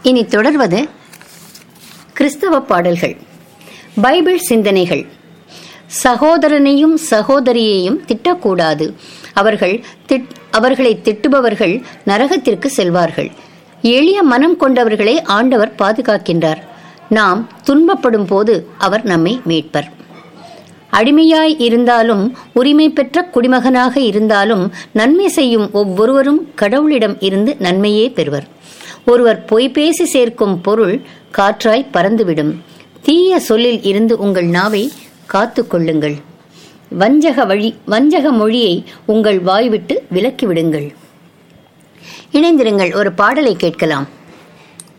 இனி தொடர்வது கிறிஸ்தவ பாடல்கள் பைபிள் சிந்தனைகள் சகோதரனையும் சகோதரியையும் திட்டக்கூடாது அவர்கள் திட் அவர்களை திட்டுபவர்கள் நரகத்திற்கு செல்வார்கள் எளிய மனம் கொண்டவர்களை ஆண்டவர் பாதுகாக்கின்றார் நாம் துன்பப்படும் போது அவர் நம்மை மீட்பர் அடிமையாய் இருந்தாலும் உரிமை பெற்ற குடிமகனாக இருந்தாலும் நன்மை செய்யும் ஒவ்வொருவரும் கடவுளிடம் இருந்து நன்மையே பெறுவர் ஒருவர் பொய் பேசி சேர்க்கும் பொருள் காற்றாய் பறந்துவிடும் தீய சொல்லில் இருந்து உங்கள் நாவை காத்து கொள்ளுங்கள் வஞ்சக வழி வஞ்சக மொழியை உங்கள் வாய் விட்டு விலக்கி விடுங்கள் இணைந்திருங்கள் ஒரு பாடலை கேட்கலாம்